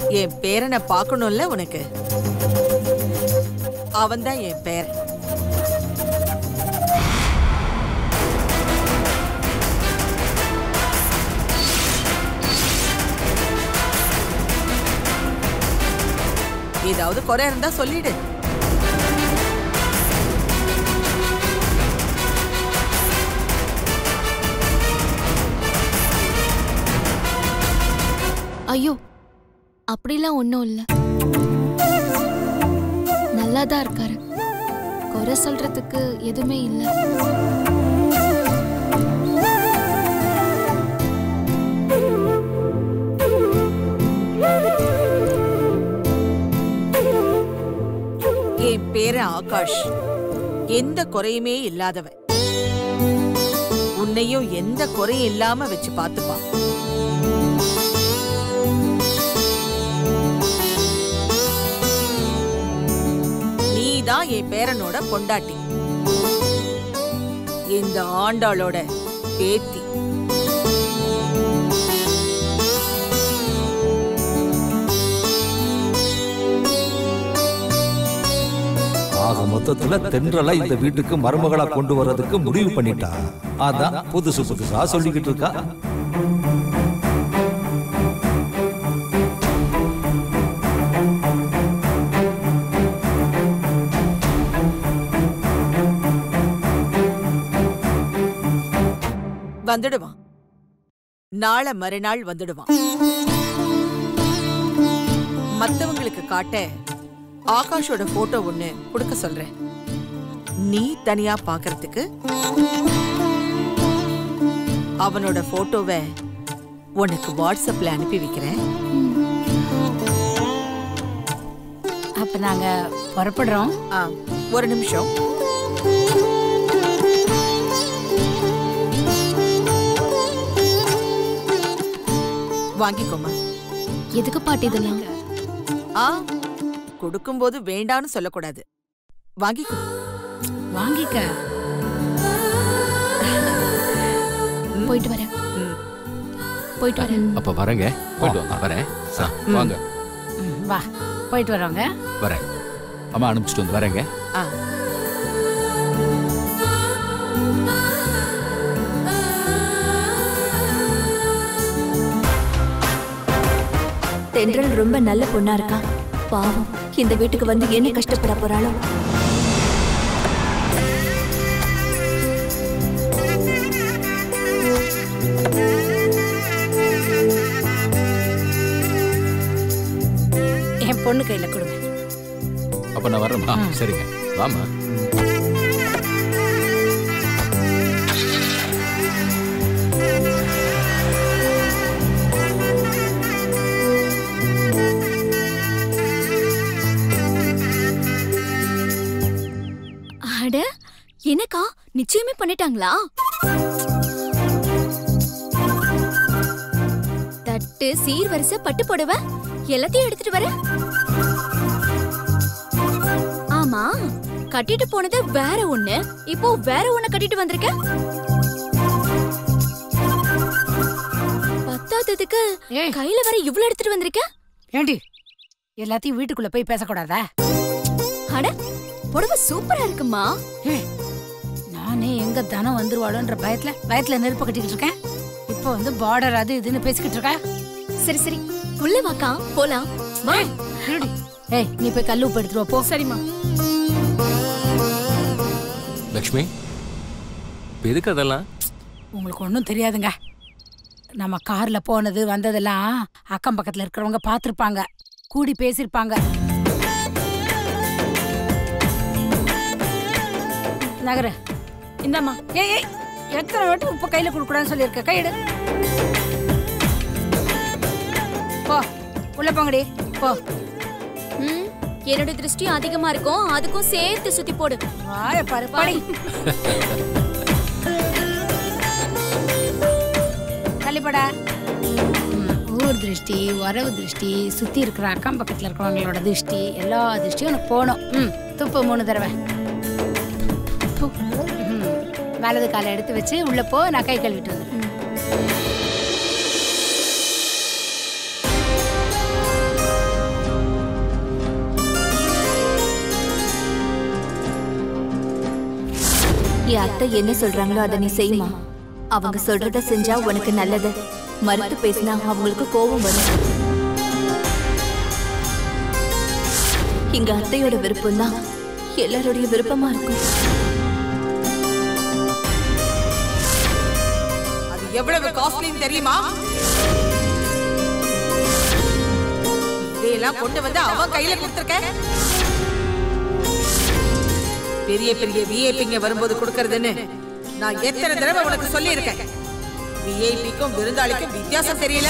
என் பேரனை பார்க்கணும்ல உனக்கு அவன்தான் என் பேரன் ஏதாவது குறை இருந்தா சொல்லிடு ஐயோ அப்படிலாம் ஒன்றும் இல்லை நல்லா தான் இருக்காரு குறை சொல்றதுக்கு எதுவுமே இல்லை என் பேரன் ஆகாஷ் எந்த குறையுமே இல்லாதவன் உன்னையும் எந்த குறையும் இல்லாம வச்சு பார்த்துப்பான் நீதான் என் பேரனோட பொண்டாட்டி இந்த ஆண்டாளோட பேத்தி ஆக மொத்தத்துல தென்றலா இந்த வீட்டுக்கு மருமகளா கொண்டு வர்றதுக்கு முடிவு பண்ணிட்டா அதான் புதுசு புதுசா சொல்லிக்கிட்டு இருக்கா வந்துடுவான் நாளை மறுநாள் வந்துடுவான் மத்தவங்களுக்கு காட்ட ஆகாஷோட போட்டோ ஒண்ணு கொடுக்க சொல்றேன் நீ தனியா பாக்குறதுக்கு அவனோட போட்டோவை உனக்கு வாட்ஸ்அப்ல அனுப்பி வைக்கிறேன் அப்ப நாங்க புறப்படுறோம் ஆ, ஒரு நிமிஷம் வாங்கிக்கோமா எதுக்கு பாட்டி இதெல்லாம் ஆ கொடுக்கும்போது வேண்டான்னு சொல்லக்கூடாது வாங்கிக்கோ வாங்கிக்க போயிட்டு வரேன் ம். போயிட்டு வரேன் அப்ப வரேங்க போயிட்டு வாங்க வரேன் ஆ, வாங்க ம், வா போயிட்டு வரோங்க வரேன் அம்மா அனுப்பிச்சிட்டு வந்து வரேங்க ஆ தென்றல் ரொம்ப நல்ல பொண்ணா இருக்கா பாவம் இந்த வீட்டுக்கு வந்து என்ன கஷ்டப்பட போறாளோ என் பொண்ணு கையில கொடுங்க அப்ப நான் வரேம்மா சரிங்க வாமா அட என்னக்கா நிச்சயமே பண்ணிட்டாங்களா தட்டு சீர்வரிசை பட்டு புடவை எல்லாத்தையும் எடுத்துட்டு வர ஆமா கட்டிட்டு போனது வேற ஒண்ணு இப்போ வேற ஒண்ணு கட்டிட்டு வந்திருக்க பத்தாததுக்கு ஏய் கையில வர இவ்ளோ எடுத்துட்டு வந்திருக்க ஏண்டி எல்லாத்தையும் வீட்டுக்குள்ள போய் பேசக்கூடாதா அட புடவை சூப்பரா இருக்குமா ஏய், நானே எங்க தனம் வந்துருவாளோன்ற பயத்துல பயத்துல நெருப்பு கட்டிக்கிட்டு இருக்கேன் இப்போ வந்து பார்டர் அது இதுன்னு பேசிக்கிட்டு இருக்க சரி சரி உள்ள வாக்கா போலாம் வா ஏய், இருடி. ஏய் நீ போய் கல்லு உப்பு எடுத்துட்டு வா, போ சரிம்மா லக்ஷ்மி இப்ப எதுக்கு அதெல்லாம் உங்களுக்கு ஒன்றும் தெரியாதுங்க நம்ம கார்ல போனது வந்ததெல்லாம் அக்கம் பக்கத்துல இருக்கிறவங்க பார்த்துருப்பாங்க கூடி பேசியிருப்பாங்க நகர இந்தாம்மா ஏய் ஏய் எத்தனை வாட்டி உப்பு கையில கொடுக்கூடாதுன்னு சொல்லியிருக்க கையெடு போ உள்ள போங்கடி போ ம், என்னோட திருஷ்டி அதிகமா இருக்கும் அதுக்கும் சேர்த்து சுத்தி போடு வாய பாரு பாடி தள்ளிப்படா ம், ஊர் திருஷ்டி உறவு திருஷ்டி சுத்தி இருக்கிற அக்கம் பக்கத்துல இருக்கிறவங்களோட திருஷ்டி எல்லா திருஷ்டியும் உனக்கு போகணும் ம் துப்பு மூணு தடவை து. ம், வலது காலை எடுத்து வச்சு உள்ள போ நான் கை கழுவிட்டு வந்துடுறேன் என் அத்தை என்ன சொல்றாங்களோ அதை நீ செய்யுமா அவங்க சொல்றத செஞ்சா உனக்கு நல்லது மறுத்து பேசினா அவங்களுக்கு கோபம் வரும் இங்க அத்தையோட விருப்பம் தான் எல்லாருடைய விருப்பமா இருக்கும் அது எவ்வளவு காஸ்ட்லின்னு தெரியுமா இதையெல்லாம் கொண்டு வந்து அவன் கையில கொடுத்துருக்க பெரிய பெரிய விஐபிங்க வரும்போது கொடுக்கறதுன்னு நான் எத்தனை தடவை உனக்கு சொல்லி இருக்கேன் விஐபிக்கும் விருந்தாளிக்கும் வித்தியாசம் தெரியல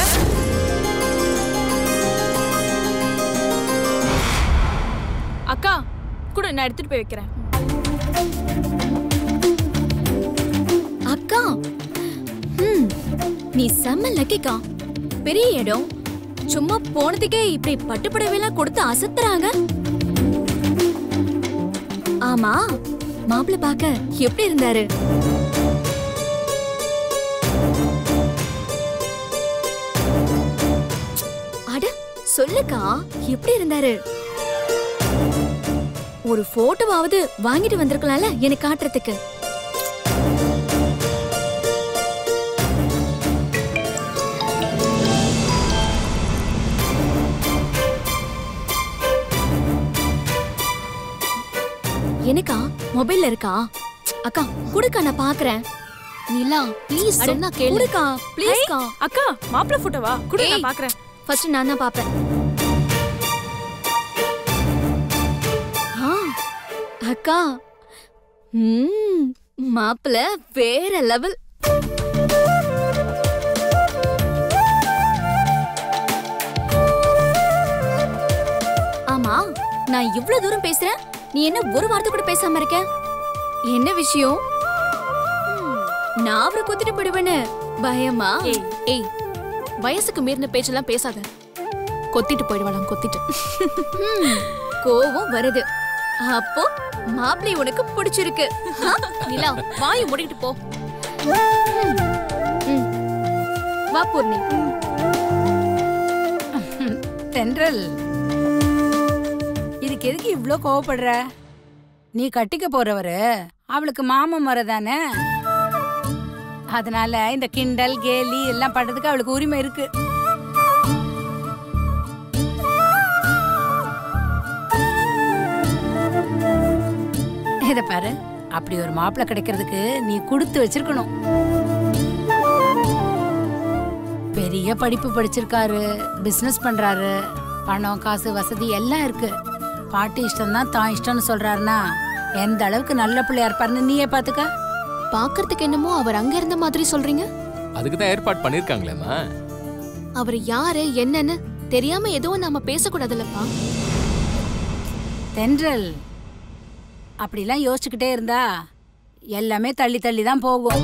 அக்கா கூட நான் எடுத்துட்டு போய் வைக்கிறேன் அக்கா ம், நீ செம்ம லக்கிக்கா பெரிய இடம் சும்மா போனதுக்கே இப்படி பட்டுப்படவையெல்லாம் கொடுத்து அசத்துறாங்க ஆமா மாப்பிள்ளை பார்க்க எப்படி இருந்தாரு அட சொல்லுக்கா எப்படி இருந்தாரு ஒரு போட்டோவாவது வாங்கிட்டு வந்திருக்கலாம்ல எனக்கு காட்டுறதுக்கு எனக்கா மொபைல்ல இருக்கா அக்கா குடுக்கா நான் பாக்குறேன் நிலா ப்ளீஸ் சொன்னா கேளு குடுக்கா ப்ளீஸ்க்கா அக்கா மாப்பிள்ளை போட்டோவா கூட நான் பாக்குறேன் ஃபர்ஸ்ட் நான் தான் பாப்பேன் ஆ அக்கா ம் மாப்பிள்ள வேற லெவல் ஆமா நான் இவ்ளோ தூரம் பேசுறேன் நீ என்ன ஒரு வார்த்தை கூட பேசாம இருக்க என்ன விஷயம் ம், நான் அவரை குத்திட்டு போயிடுவேன்னு பயமா ஏய் ஏய் வயசுக்கு மீறின பேச்செல்லாம் பேசாத கொத்திட்டு போயிடுவாளாம் கொத்திட்டு ம், கோவம் வருது அப்போ மாப்பிள்ளை உனக்கு பிடிச்சிருக்கு ஆ? நிலா வாயை மூடிட்டு போ ம். வா பூர்ணி தென்றல் இதுக்கு எதுக்கு இவ்ளோ கோவப்படுற நீ கட்டிக்க போறவரு அவளுக்கு மாமன் முறை தானே அதனால இந்த கிண்டல் கேலி எல்லாம் பண்றதுக்கு அவளுக்கு உரிமை இருக்கு இத பாரு அப்படி ஒரு மாப்பிள்ளை கிடைக்கிறதுக்கு நீ கொடுத்து வச்சிருக்கணும் பெரிய படிப்பு படிச்சிருக்காரு பிசினஸ் பண்றாரு பணம் காசு வசதி எல்லாம் இருக்கு பாட்டி இஷ்டம் தான் தான் இஷ்டம்னு சொல்றாருன்னா எந்த அளவுக்கு நல்ல பிள்ளையா இருப்பாருன்னு நீயே பாத்துக்க பாக்குறதுக்கு என்னமோ அவர் அங்க இருந்த மாதிரி சொல்றீங்க அதுக்கு தான் ஏற்பாடு பண்ணிருக்காங்களேம்மா அவர் யாரு என்னன்னு தெரியாம எதுவும் நாம பேசக்கூடாதுல்லப்பா தென்றல் அப்படிலாம் யோசிச்சுக்கிட்டே இருந்தா எல்லாமே தள்ளி தள்ளி தான் போகும்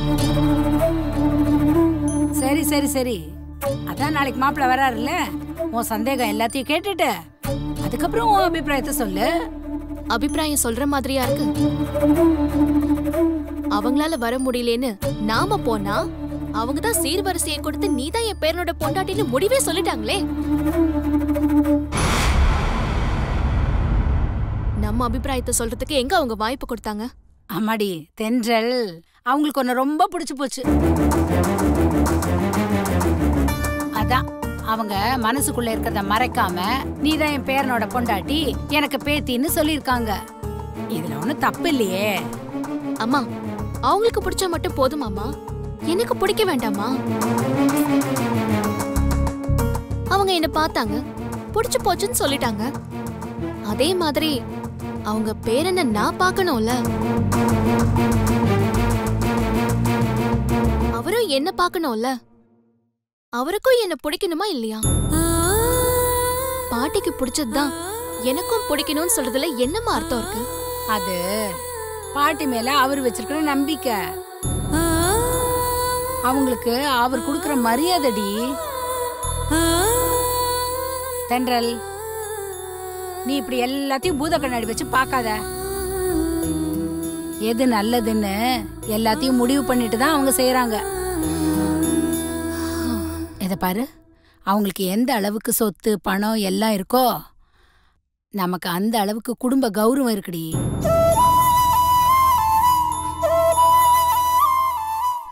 சரி சரி சரி அதான் நாளைக்கு மாப்பிள்ள வராருல்ல உன் சந்தேகம் எல்லாத்தையும் கேட்டுட்டு அதுக்கப்புறம் உன் அபிப்பிராயத்தை சொல்லு அபிப்பிராயம் சொல்ற மாதிரியா இருக்கு அவங்களால வர முடியலன்னு நாம போனா அவங்க தான் சீர்வரிசையை கொடுத்து நீ தான் என் பேரனோட பொண்டாட்டின்னு முடிவே சொல்லிட்டாங்களே நம்ம அபிப்பிராயத்தை சொல்றதுக்கு எங்க அவங்க வாய்ப்பு கொடுத்தாங்க அம்மாடி தென்றல் அவங்களுக்கு ஒன்னு ரொம்ப பிடிச்சு போச்சு அதான் அவங்க மனசுக்குள்ள இருக்கிறத மறைக்காம நீதான் என் பேரனோட பொண்டாட்டி எனக்கு பேத்தின்னு சொல்லியிருக்காங்க இதுல ஒண்ணும் தப்பு இல்லையே அம்மா அவங்களுக்கு பிடிச்சா மட்டும் போதுமாமா எனக்கு பிடிக்க வேண்டாமா அவங்க என்ன பார்த்தாங்க பிடிச்சு போச்சுன்னு சொல்லிட்டாங்க அதே மாதிரி அவங்க பேரனை நான் பார்க்கணும்ல அவரும் என்ன பார்க்கணும்ல அவருக்கும் என்ன பிடிக்கணுமா இல்லையா பாட்டிக்கு பிடிச்சதுதான் எனக்கும் பிடிக்கணும்னு சொல்றதுல என்னமா அர்த்தம் இருக்கு அது பாட்டி மேல அவர் வச்சிருக்கிற நம்பிக்கை அவங்களுக்கு அவர் கொடுக்கிற மரியாதைடி தென்றல் நீ இப்படி எல்லாத்தையும் பூத கண்ணாடி வச்சு பார்க்காத எது நல்லதுன்னு எல்லாத்தையும் முடிவு பண்ணிட்டு தான் அவங்க செய்யறாங்க இத பாரு அவங்களுக்கு எந்த அளவுக்கு சொத்து பணம் எல்லாம் இருக்கோ நமக்கு அந்த அளவுக்கு குடும்ப கௌரவம் இருக்குடி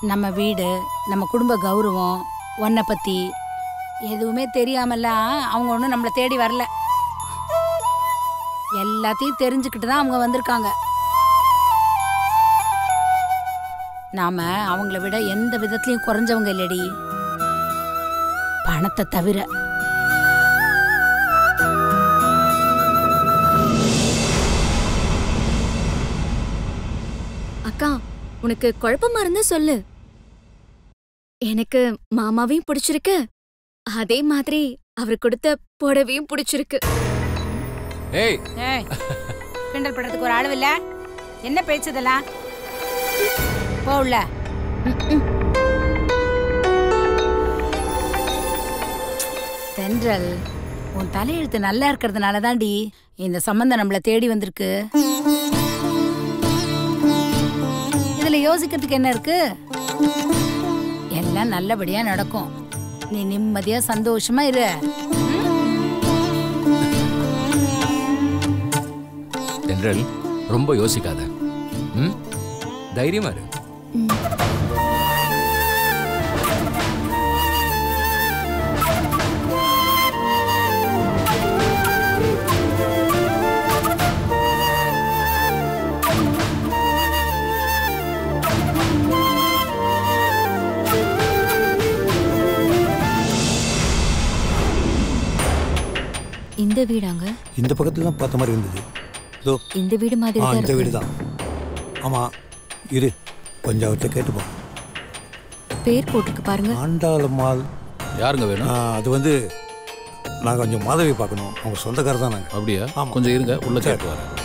நம்ம வீடு நம்ம குடும்ப கௌரவம் உன்னை பத்தி எதுவுமே தெரியாமலாம் அவங்க ஒன்றும் நம்மளை தேடி வரல எல்லாத்தையும் தெரிஞ்சுக்கிட்டு தான் அவங்க வந்திருக்காங்க நாம அவங்கள விட எந்த விதத்துலயும் குறைஞ்சவங்க இல்லடி பணத்தை தவிர அக்கா உனக்கு குழப்பமா இருந்தா சொல்லு எனக்கு மாமாவையும் பிடிச்சிருக்கு அதே மாதிரி அவர் கொடுத்த புடவையும் பிடிச்சிருக்கு ஏய் ஏய் கிண்டல் பண்றதுக்கு ஒரு அளவு இல்ல என்ன பேச்சதெல்லாம் போகல தென்றல் உன் தலையெழுத்து நல்லா இருக்கிறதுனால தாண்டி இந்த சம்பந்தம் நம்மள தேடி வந்திருக்கு இதுல யோசிக்கிறதுக்கு என்ன இருக்கு எல்லாம் நல்லபடியா நடக்கும் நீ நிம்மதியா சந்தோஷமா இரு தென்றல் ரொம்ப யோசிக்காத ம் தைரியமா இரு இந்த வீடாங்க இந்த பக்கத்துல தான் பார்த்த மாதிரி இருந்தது இதோ இந்த வீடு மாதிரி ஆ தான் இந்த இருக்கு. வீடு தான் ஆமாம் இரு கொஞ்சம் அவர்கிட்ட கேட்டுப்போம் பேர் போட்டிருக்கு பாருங்க ஆண்டாளம்மாள் யாருங்க வேணும் ஆ, அது வந்து நான் கொஞ்சம் மாதவி பார்க்கணும் அவங்க சொந்தக்காரர் தான் நாங்கள் அப்படியா ஆமா. கொஞ்சம் இருங்க உள்ள சரி. கேட்டு வரேன்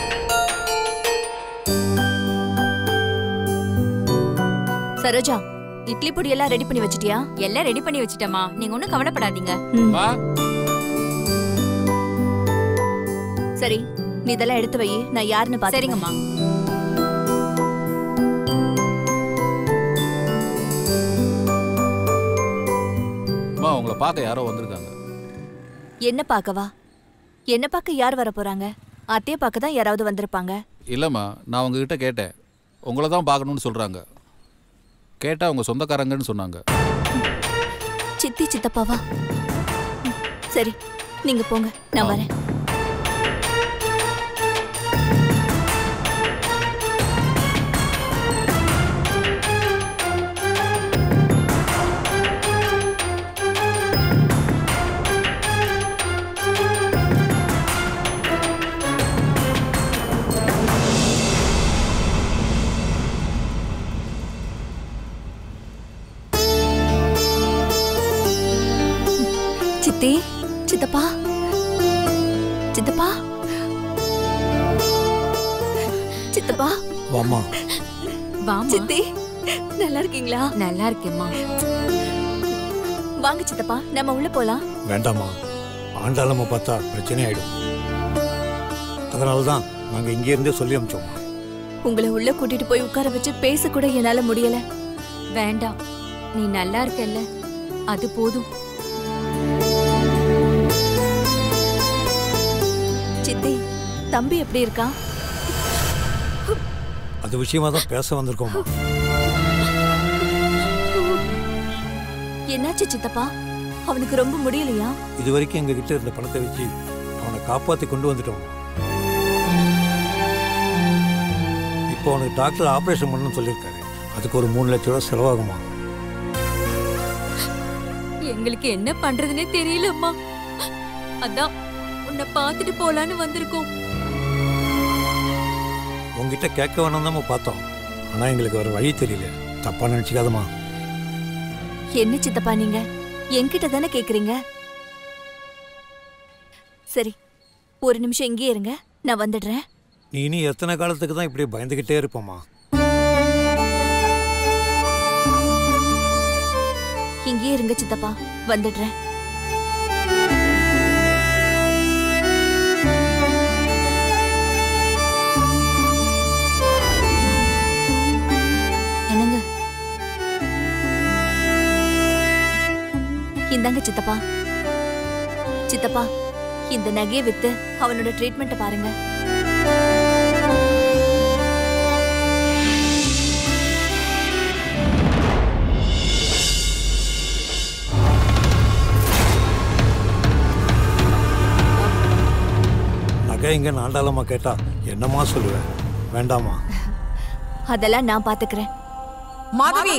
சரோஜா இட்லி பொடி எல்லாம் ரெடி பண்ணி வச்சிட்டியா எல்லாம் ரெடி பண்ணி வச்சிட்டேமா நீங்க ஒன்றும் கவலைப்படாதீங்க வா சரி நீ இதெல்லாம் எடுத்து வை நான் யாருன்னு பாத்து சரிங்கம்மா அம்மா உங்களை பார்க்க யாரோ வந்திருக்காங்க என்ன பார்க்கவா என்ன பார்க்க யார் வர போறாங்க அத்தைய பார்க்க தான் யாராவது வந்திருப்பாங்க இல்லைம்மா நான் உங்ககிட்ட கேட்டேன் உங்களை தான் பார்க்கணும்னு சொல்கிறாங்க கேட்டால் அவங்க சொந்தக்காரங்கன்னு சொன்னாங்க சித்தி சித்தப்பாவா ம், சரி நீங்க போங்க நான் ஆ. வரேன் சித்தி சித்தப்பா சித்தப்பா சித்தப்பா வாம்மா வாமா சித்தி நல்லா இருக்கீங்களா நல்லா இருக்கேம்மா வாங்க சித்தப்பா நம்ம உள்ள போலாம் வேண்டாம்மா ஆண்டாளம்மா பார்த்தா பிரச்சனை ஆயிடும் அதனால தான் நாங்கள் இங்கேருந்தே சொல்லி அனுப்பிச்சோம்மா உங்களை உள்ள கூட்டிட்டு போய் உட்கார வச்சு பேச கூட என்னால முடியல வேண்டாம் நீ நல்லா இருக்கல்ல அது போதும் சித்தி தம்பி எப்படி இருக்கான் அது விஷயமா தான் பேச வந்திருக்கோம்மா என்னாச்சு சித்தப்பா அவனுக்கு ரொம்ப முடியலையா இது வரைக்கும் எங்க கிட்ட இருந்த பணத்தை வச்சு அவனை காப்பாத்தி கொண்டு வந்துட்டோம் இப்போ அவனுக்கு டாக்டர் ஆபரேஷன் பண்ணணும்னு சொல்லியிருக்காரு அதுக்கு ஒரு மூணு லட்ச ரூபா செலவாகுமா எங்களுக்கு என்ன பண்றதுனே தெரியலம்மா அதான் உன்னை பார்த்துட்டு போலான்னு வந்திருக்கோம் உங்ககிட்ட கேட்க வேணாம் தான் பார்த்தோம் ஆனா எங்களுக்கு வேற வழி தெரியல தப்பா நினைச்சுக்காதம்மா என்ன சித்தப்பா நீங்க என்கிட்ட தானே கேக்குறீங்க சரி ஒரு நிமிஷம் இங்கேயே இருங்க நான் வந்துடுறேன் நீ இனி எத்தனை காலத்துக்கு தான் இப்படி பயந்துகிட்டே இருப்போமா இங்கேயே இருங்க சித்தப்பா வந்துடுறேன் என்னங்க இந்தாங்க சித்தப்பா சித்தப்பா இந்த நகையை வித்து அவனோட ட்ரீட்மெண்ட்டை பாருங்க இங்க ஆண்டாளம்மா கேட்டா என்னம்மா சொல்லுவேன் வேண்டாமா அதெல்லாம் நான் பாத்துக்கிறேன் மாதவி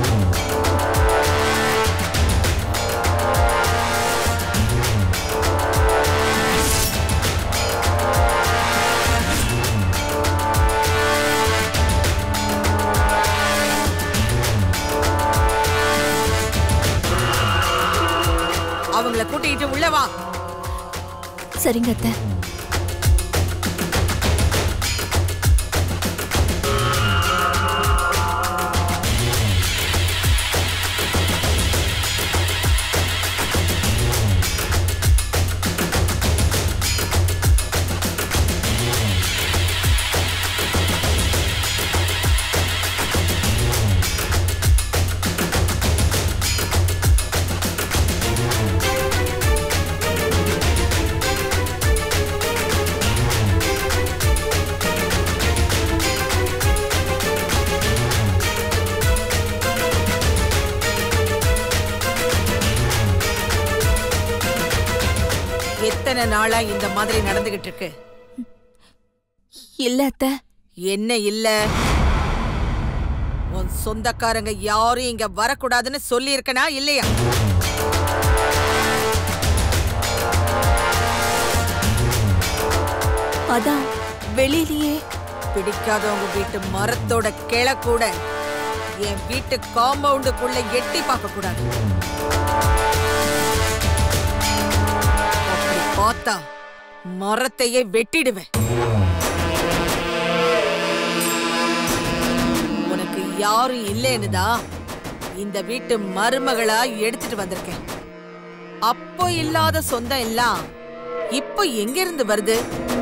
அவங்கள கூட்டிட்டு உள்ள வா சரிங்க அத்தை எத்தனை நாளா இந்த மாதிரி நடந்துகிட்டு இருக்கு இல்ல அத்தை என்ன இல்ல உன் சொந்தக்காரங்க யாரும் இங்க வரக்கூடாதுன்னு சொல்லி இருக்கனா இல்லையா அதான் வெளியிலயே பிடிக்காதவங்க வீட்டு மரத்தோட கிளை கூட என் வீட்டு காம்பவுண்டுக்குள்ள எட்டி பார்க்க கூடாது அப்படி பார்த்தா மரத்தையே வெட்டிடுவேன் உனக்கு யாரும் இல்லைன்னுதான் இந்த வீட்டு மருமகளா எடுத்துட்டு வந்திருக்கேன் அப்போ இல்லாத சொந்தம் எல்லாம் இப்போ எங்க இருந்து வருது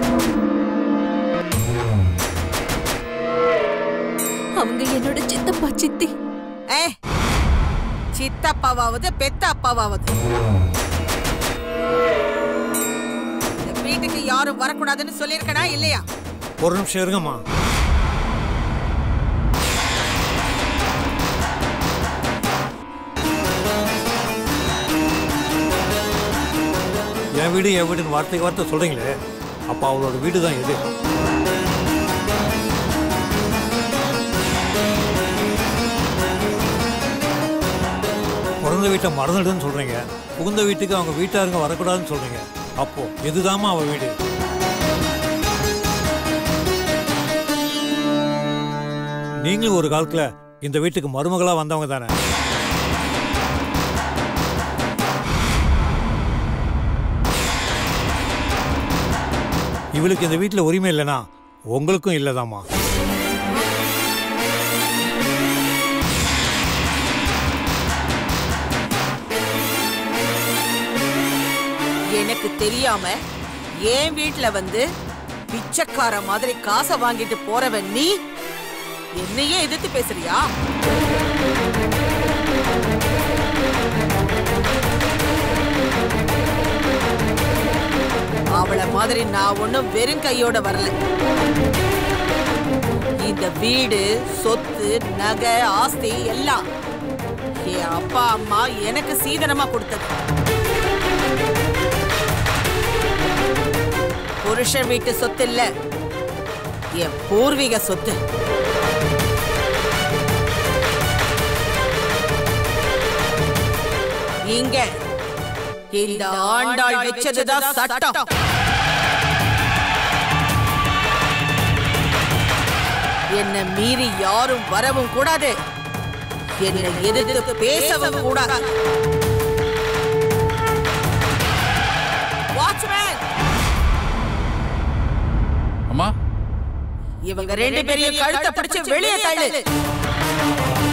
அவங்க என்னோட சித்தப்பா சித்தி ஏ சித்தப்பாவாவது பெத்த அப்பாவாவது இந்த வீட்டுக்கு யாரும் வரக்கூடாதுன்னு சொல்லியிருக்கனா இல்லையா ஒரு நிமிஷம் இருங்கம்மா என் வீடு என் வீடுன்னு வார்த்தைக்கு வார்த்தை சொல்றீங்களே அப்ப அவளோட வீடு தான் எது பிறந்த வீட்டை மறந்துடுன்னு சொல்றீங்க புகுந்த வீட்டுக்கு அவங்க வீட்டாருங்க வரக்கூடாதுன்னு சொல்றீங்க அப்போ எதுதாம்மா அவ வீடு நீங்களும் ஒரு காலத்துல இந்த வீட்டுக்கு மருமகளா வந்தவங்க தானே இவளுக்கு இந்த வீட்டில் உரிமை இல்லைனா உங்களுக்கும் இல்லைதாம்மா எனக்கு தெரியாம என் வீட்ல வந்து பிச்சைக்கார மாதிரி காசை வாங்கிட்டு போறவன் நீ என்னையே எதிர்த்து பேசுறியா அவளை மாதிரி நான் ஒண்ணும் வெறும் கையோட வரல இந்த வீடு சொத்து நகை ஆஸ்தி எல்லாம் என் அப்பா அம்மா எனக்கு சீதனமா கொடுத்தது புருஷன் வீட்டு சொத்து இல்ல என் பூர்வீக சொத்து இங்க இந்த ஆண்டாள் வச்சதுதான் சட்டம் என்ன மீறி யாரும் வரவும் கூடாது என்னை எதிர்த்து பேசவும் கூடாது வாட்ச்மேன் அம்மா இவங்க ரெண்டு பேரையும் கழுத்தை பிடிச்சு வெளியே தள்ளு